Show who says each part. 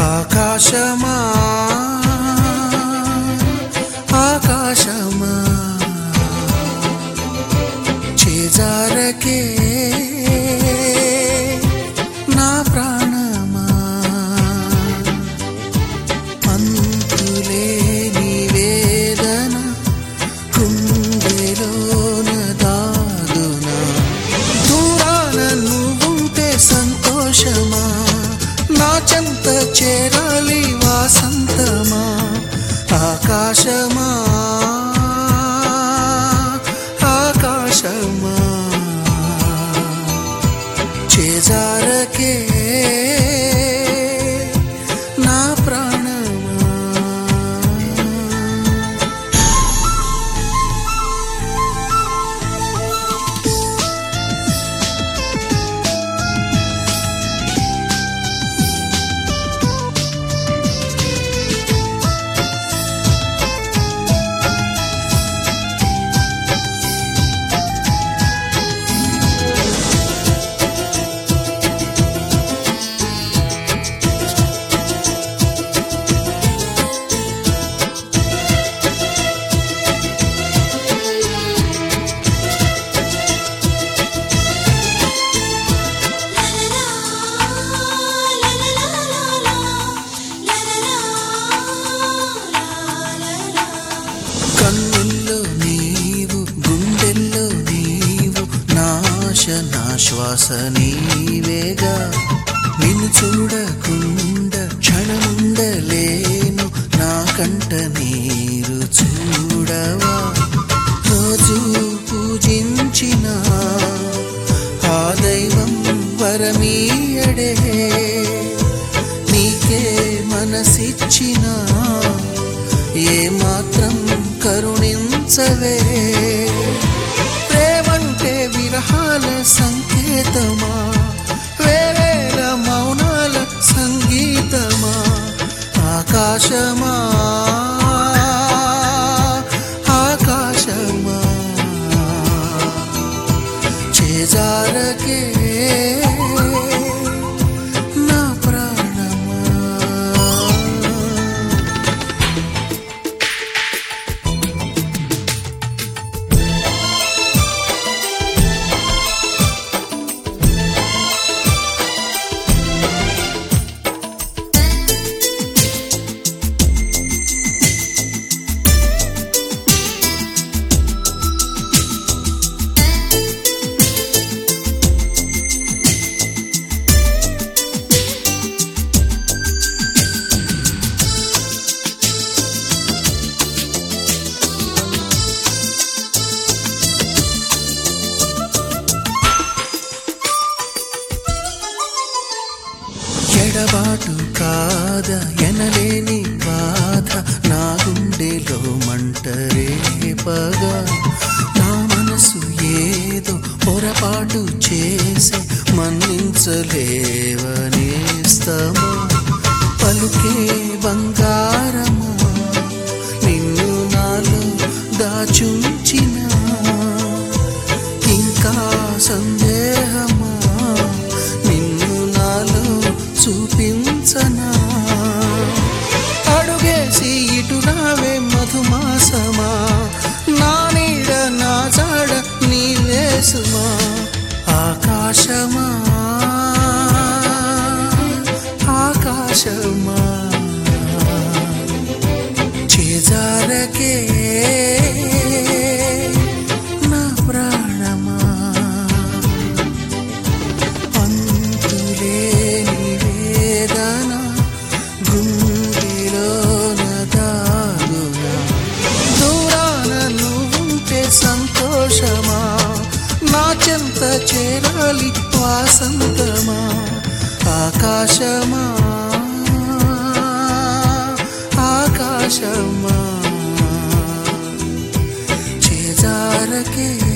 Speaker 1: ఆకాశమా ఆకాశమా చేజారకే నా ప్రాణమా అంతులేని వేదన గుండెలోన దాగునా దూరాన నువ్వుంటే సంతోషమా నా చెంత చేరాలి వాసంతమా ఆకాశమా ఆకాశమా చేజారకే నా ప్రాణమా కన్నుల్లో నీవు గుండెల్లో నీవు నాశ నాశ్వాస నీవేగా నిన్ను చూడకుండా క్షణముండలేను నా కంట నీరు చూడవా రోజు పూజించిన ఆ దైవం వరమీయడే నీకే మనసిచ్చిన ఏ మాత్రం కరుణించవే ప్రేమంటే విరహాల సంకేతమా వేవేల మౌనాల సంగీతమా ఆకాశమా ఆకాశమా చేజారకే నా ప్రాణమా ఎడబాటు కాద ఎనలేని బాధ నా గుండెలో మంటరే పగ నా మనసు ఏదో పొరపాటు చేసి మన్నించలేవనేస్తమా పలుకే బంగారమా నిన్ను నాలో దాచుంచిన ఇంకా సందేహమా నిన్ను నాలో చూపించనా అడుగేసి ఇటు రావే మధుమాసమా నా నీడ నా జాడ నీ వేసుమా ఆకాశమా ఆకాశమా చేజారకే నా ప్రాణమా అంతులేని వేదన గుండెలోన దాగునా దూరాన నువ్వుంటే సంతోషమా నా చెంత చేరాలి వాసంతమా ఆకాశమా ఆకాశమా చేజారకే